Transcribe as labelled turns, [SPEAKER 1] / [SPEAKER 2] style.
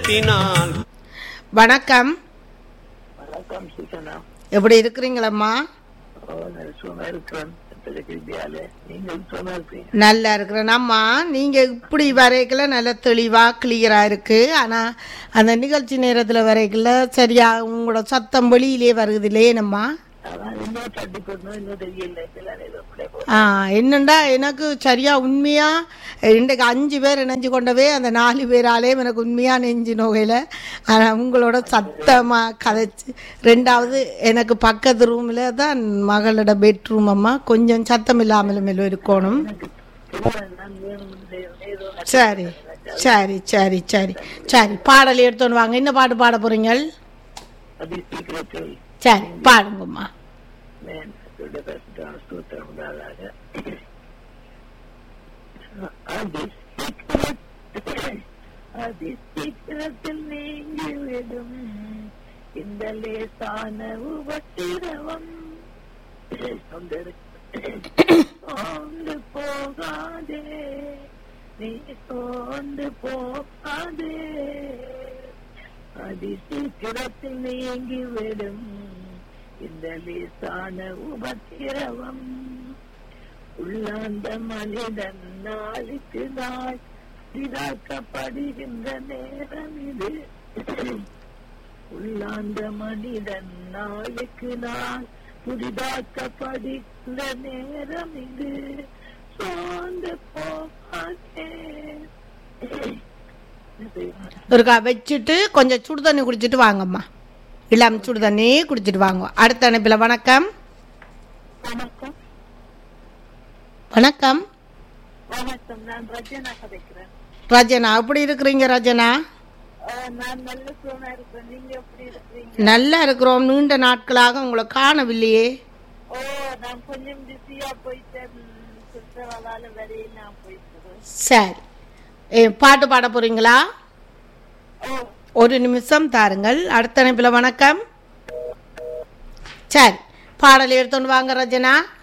[SPEAKER 1] உள்ளத்தினால்
[SPEAKER 2] வணக்கம்
[SPEAKER 3] வணக்கம் சூசனா
[SPEAKER 2] எப்படி இருக்கிறீங்களம்மா
[SPEAKER 3] சும்மா இருக்கிறேன் வித்யால நீங்கள் சும்மா இருப்பீங்க
[SPEAKER 2] நல்லா இருக்கிறேன் அம்மா நீங்க இப்படி வரைக்கல நல்ல தெளிவா கிளியரா இருக்கு ஆனா அந்த நிகழ்ச்சி நேரத்துல வரைக்கல சரியா உங்களோட சத்தம் வெளியிலே வருது இல்லையேனம்மா
[SPEAKER 3] அதான் இன்னும் தட்டி போடணும் இன்னும் தெரியல இதெல்லாம் ஏதோ அப்படியே போ-
[SPEAKER 2] ஆ என்னண்டா எனக்கு சரியா உண்மையா இன்றைக்கு அஞ்சு பேர் இணைஞ்சு கொண்டவே அந்த நாலு பேராலே எனக்கு உண்மையா நெஞ்சு நோகையில் ஆனால் உங்களோட சத்தமாக கதைச்சு ரெண்டாவது எனக்கு பக்கத்து ரூமில் தான் மகளோட பெட்ரூம் அம்மா கொஞ்சம் சத்தம் இல்லாமலும் எல்லாம் இருக்கணும்
[SPEAKER 3] தெரியல, நான் வேணும் ஏதோ
[SPEAKER 2] சரி சரி சரி சரி சரி பாடல் எடுத்துன்னு வாங்க என்ன பாட்டு பாட போறீங்க
[SPEAKER 3] அதி சீக்கிரத்தில்
[SPEAKER 2] சரி பாடுங்கம்மா
[SPEAKER 3] மேன் ஸ்தோத்திரம் உண்டாதாக அதி சீக்கிரத்தில் அதி சீக்கிரத்தில் நீங்கிவிடும் இந்த லேசான உபத்திரவம் சோர்ந்து போகாதே நீ சோர்ந்து போகாதே அதி சீக்கிரத்தில் நீங்கிவிடும் இந்த லேசான உபத்திரவம் உள்ளாந்த மனிதன் நாளுக்கு நாள் இதாக்கப்படுகின்ற நேரம் இது உள்ளாந்த மனிதன் நாளுக்கு நாள் புதிதாக்கப்படுகின்ற நேரம் இது சோர்ந்து போகாதே
[SPEAKER 2] ஒருக்கா வச்சுட்டு கொஞ்சம் சுடு தண்ணி குடிச்சிட்டு வாங்கம்மா இளம் சுடு தண்ணி குடிச்சிட்டு வாங்க அடுத்த அனுப்பில் வணக்கம்
[SPEAKER 3] வணக்கம்
[SPEAKER 2] வணக்கம்
[SPEAKER 3] வணக்கம் நான் ரஜனா கதைக்கிறேன்
[SPEAKER 2] ரஜனா எப்படி இருக்கிறீங்க ரஜனா
[SPEAKER 3] அஹ் நான் நல்ல சுகமா இருக்கிறேன் நீங்க எப்படி இருக்கிறீங்க
[SPEAKER 2] நல்லா இருக்கிறோம் நீண்ட நாட்களாக உங்களை காணவில்லையே
[SPEAKER 3] ஓ நான் கொஞ்சம் பிஸியா போயிட்டேன் சுற்றுலாவால வரையே நான் போயிட்டு
[SPEAKER 2] சரி ஏ, பாட்டு பாட போறீங்களா
[SPEAKER 3] ஓ
[SPEAKER 2] ஒரு நிமிஷம் தாருங்கள் அடுத்த அனுப்பில் வணக்கம் சரி பாடல் எடுத்துன்னு வாங்க ரஜனா